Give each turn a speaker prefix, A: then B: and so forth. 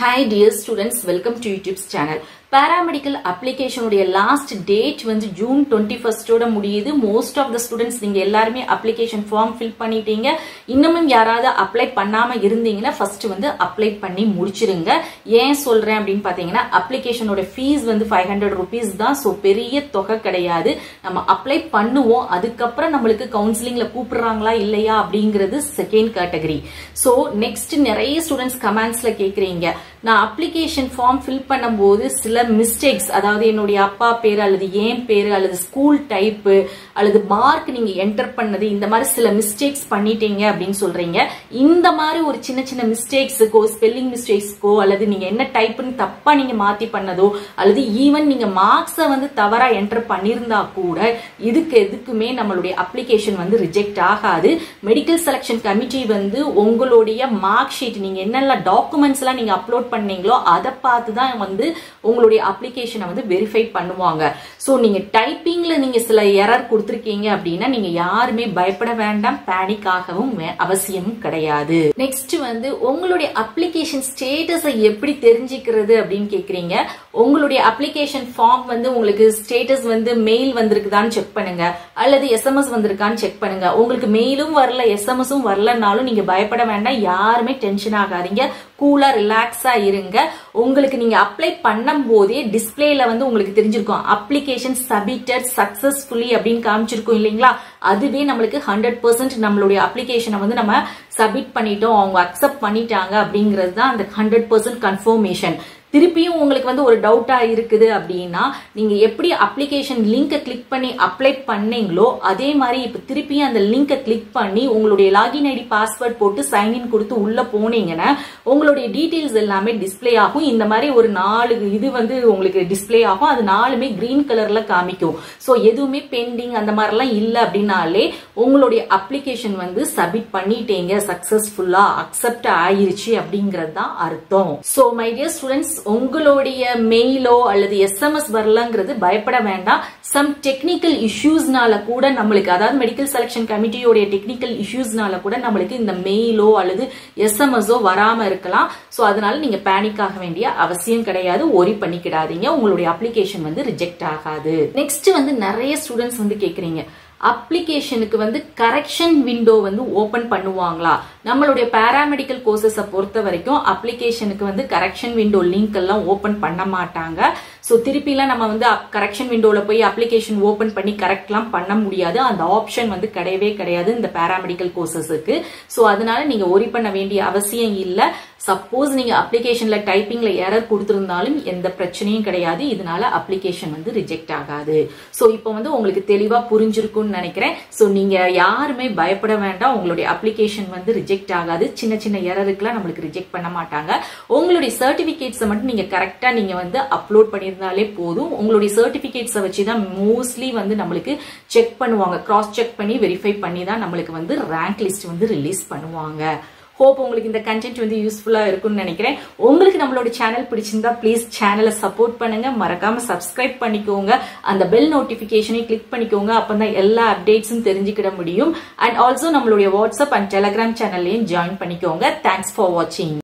A: hi dear students welcome to YouTube's channel paramedical அப்ளிகேஷனுடைய last date வந்து June twenty ஃபர்ஸ்டோட முடியுது மோஸ்ட் ஆஃப் த ஸ்டூடெண்ட்ஸ் நீங்க எல்லாருமே அப்ளிகேஷன் ஃபார்ம் ஃபில் பண்ணிட்டீங்க இன்னமும் யாராவது அப்ளை பண்ணாம இருந்தீங்கன்னா ஃபர்ஸ்ட் வந்து அப்ளை பண்ணி முடிச்சிருங்க ஏன் சொல்றேன் அப்படின்னு பாத்தீங்கன்னா அப்ளிகேஷனோட ஃபீஸ் வந்து ஃபைவ் ஹண்ட்ரட் ருபீஸ் தான் ஸோ பெரிய தொகை கிடையாது நம்ம அப்ளை பண்ணுவோம் அதுக்கப்புறம் நம்மளுக்கு கவுன்சிலிங்ல கூப்பிடுறாங்களா இல்லையா அப்படிங்கிறது செகண்ட் கேட்டகரி ஸோ நெக்ஸ்ட் நிறைய ஸ்டூடெண்ட்ஸ் கமெண்ட்ஸ்ல கேக்குறீங்க நான் அப்ளிகேஷன் ஃபார்ம் ஃபில் பண்ணும்போது சில மிஸ்டேக்ஸ் அதாவது என்னுடைய அப்பா பேரு அல்லது ஏன் பேரு அல்லது ஸ்கூல் டைப்பு அல்லது மார்க் நீங்க என்டர் பண்ணது இந்த மாதிரி சில மிஸ்டேக்ஸ் பண்ணிட்டீங்க அப்படின்னு சொல்றீங்க இந்த மாதிரி ஒரு சின்ன சின்ன மிஸ்டேக்ஸுக்கோ ஸ்பெல்லிங் மிஸ்டேக்ஸ்க்கோ அல்லது நீங்க என்ன டைப்னு தப்பா நீங்க மாத்தி பண்ணதோ அல்லது ஈவன் நீங்க மார்க்ஸை வந்து தவறா என்டர் பண்ணியிருந்தா கூட இதுக்கு எதுக்குமே நம்மளுடைய அப்ளிகேஷன் வந்து ரிஜெக்ட் ஆகாது மெடிக்கல் செலெக்ஷன் கமிட்டி வந்து உங்களுடைய மார்க் ஷீட் நீங்க என்னென்ன டாக்குமெண்ட்ஸ் எல்லாம் நீங்க அப்லோட் பண்ணீங்களோ அதை பார்த்து தான் வந்து உங்களுடைய அப்ளிகேஷனை வந்து வெரிஃபை பண்ணுவாங்க ஸோ நீங்க டைப்பிங்ல நீங்க சில எரர் கொடுத்துருக்கீங்க அப்படின்னா நீங்க யாருமே பயப்பட வேண்டாம் பேனிக் ஆகவும் அவசியமும் கிடையாது நெக்ஸ்ட் வந்து உங்களுடைய அப்ளிகேஷன் ஸ்டேட்டஸை எப்படி தெரிஞ்சுக்கிறது அப்படின்னு கேக்குறீங்க உங்களுடைய அப்ளிகேஷன் ஃபார்ம் வந்து உங்களுக்கு ஸ்டேட்டஸ் வந்து மெயில் வந்திருக்குதான்னு செக் பண்ணுங்க அல்லது எஸ்எம்எஸ் வந்திருக்கான்னு செக் பண்ணுங்க உங்களுக்கு மெயிலும் வரல எஸ்எம்எஸும் வரலனாலும் நீங்க பயப்பட வேண்டாம் யாருமே டென்ஷன் ஆகாதீங்க கூலா ரிலாக்ஸா இருங்க உங்களுக்கு நீங்க அப்ளை பண்ணும் போதே டிஸ்பிளேல வந்து உங்களுக்கு தெரிஞ்சிருக்கும் அப்ளிகேஷன் சப்மிட்டட் சக்சஸ்ஃபுல்லி அப்படின்னு காமிச்சிருக்கும் இல்லைங்களா அதுவே நம்மளுக்கு ஹண்ட்ரட் பர்சன்ட் நம்மளுடைய அப்ளிகேஷனை வந்து நம்ம சப்மிட் பண்ணிட்டோம் அவங்க அக்செப்ட் பண்ணிட்டாங்க அப்படிங்கிறது தான் அந்த ஹண்ட்ரட் பர்சன்ட் கன்ஃபர்மேஷன் திருப்பியும் உங்களுக்கு வந்து ஒரு டவுட்டா இருக்குது அப்படின்னா நீங்க எப்படி அப்ளிகேஷன் லிங்கை கிளிக் பண்ணி அப்ளை பண்ணீங்களோ அதே மாதிரி இப்ப திருப்பியும் அந்த லிங்கை கிளிக் பண்ணி உங்களுடைய லாகின் ஐடி பாஸ்வேர்ட் போட்டு சைன்இன் கொடுத்து உள்ள போனீங்கன்னா உங்களுடைய டீடைல்ஸ் எல்லாமே டிஸ்பிளே ஆகும் இந்த மாதிரி ஒரு நாலு இது வந்து உங்களுக்கு டிஸ்பிளே ஆகும் அது நாலுமே கிரீன் கலர்ல காமிக்கும் ஸோ எதுவுமே பெண்டிங் அந்த மாதிரிலாம் இல்லை அப்படின்னாலே உங்களுடைய அப்ளிகேஷன் வந்து சப்மிட் பண்ணிட்டீங்க சக்சஸ்ஃபுல்லா அக்செப்ட் ஆயிருச்சு அப்படிங்கிறது தான் அர்த்தம் ஸோ மை டியர் ஸ்டூடெண்ட்ஸ் உங்களுடைய மெயிலோ அல்லது எஸ்எம்எஸ் வரலங்கிறது பயப்பட வேண்டாம் சம் டெக்னிக்கல் இஷ்யூஸ்னால கூட நம்மளுக்கு அதாவது மெடிக்கல் செலெக்ஷன் கமிட்டியோடைய டெக்னிக்கல் இஷ்யூஸ்னால கூட நம்மளுக்கு இந்த மெயிலோ அல்லது எஸ்எம்எஸோ வராம இருக்கலாம் ஸோ அதனால நீங்க பேனிக் ஆக வேண்டிய அவசியம் கிடையாது ஒரி பண்ணிக்கிடாதீங்க உங்களுடைய அப்ளிகேஷன் வந்து ரிஜெக்ட் ஆகாது நெக்ஸ்ட் வந்து நிறைய ஸ்டூடெண்ட்ஸ் வந்து கேக்குறீங்க அப்ளிகேஷனுக்கு வந்து கரெக்ஷன் விண்டோ வந்து ஓபன் பண்ணுவாங்களா நம்மளுடைய பேராமெடிக்கல் கோர்சஸை பொறுத்த வரைக்கும் அப்ளிகேஷனுக்கு வந்து கரெக்ஷன் விண்டோ லிங்க் எல்லாம் ஓபன் பண்ண மாட்டாங்க ஸோ திருப்பிலாம் நம்ம வந்து கரெக்ஷன் விண்டோவில் போய் அப்ளிகேஷன் ஓபன் பண்ணி கரெக்ட்லாம் பண்ண முடியாது அந்த ஆப்ஷன் வந்து கிடையவே கிடையாது இந்த பேராமெடிக்கல் கோர்சஸுக்கு ஸோ அதனால நீங்க ஒரி பண்ண வேண்டிய அவசியம் இல்லை சப்போஸ் நீங்க அப்ளிகேஷன்ல டைப்பிங்ல எரர் கொடுத்திருந்தாலும் எந்த பிரச்சனையும் கிடையாது இதனால அப்ளிகேஷன் வந்து ரிஜெக்ட் ஆகாது ஸோ இப்போ வந்து உங்களுக்கு தெளிவா புரிஞ்சிருக்கும்னு நினைக்கிறேன் ஸோ நீங்க யாருமே பயப்பட வேண்டாம் உங்களுடைய அப்ளிகேஷன் வந்து ரிஜெக்ட் ஆகாது சின்ன சின்ன எரருக்குலாம் நம்மளுக்கு ரிஜெக்ட் பண்ண மாட்டாங்க உங்களுடைய சர்டிபிகேட்ஸை மட்டும் நீங்க கரெக்டா நீங்க வந்து அப்லோட் பண்ணியிருந்தாலே போதும் உங்களுடைய சர்டிபிகேட்ஸை வச்சு தான் மோஸ்ட்லி வந்து நம்மளுக்கு செக் பண்ணுவாங்க கிராஸ் செக் பண்ணி வெரிஃபை பண்ணி தான் நம்மளுக்கு வந்து ரேங்க் லிஸ்ட் வந்து ரிலீஸ் பண்ணுவாங்க ஹோப் உங்களுக்கு இந்த கண்டென்ட் வந்து யூஸ்ஃபுல்லா இருக்கும்னு நினைக்கிறேன் உங்களுக்கு நம்மளோட சேனல் பிடிச்சிருந்தா ப்ளீஸ் சேனலை சப்போர்ட் பண்ணுங்க மறக்காம சப்ஸ்கிரைப் பண்ணிக்கோங்க அந்த பெல் நோட்டிபிகேஷனை கிளிக் பண்ணிக்கோங்க அப்பதான் எல்லா அப்டேட்ஸும் தெரிஞ்சுக்கிட முடியும் அண்ட் ஆல்சோ நம்மளுடைய வாட்ஸ்அப் அண்ட் டெலகிராம் சேனல்லையும் ஜாயின் பண்ணிக்கோங்க தேங்க்ஸ் ஃபார் வாட்சிங்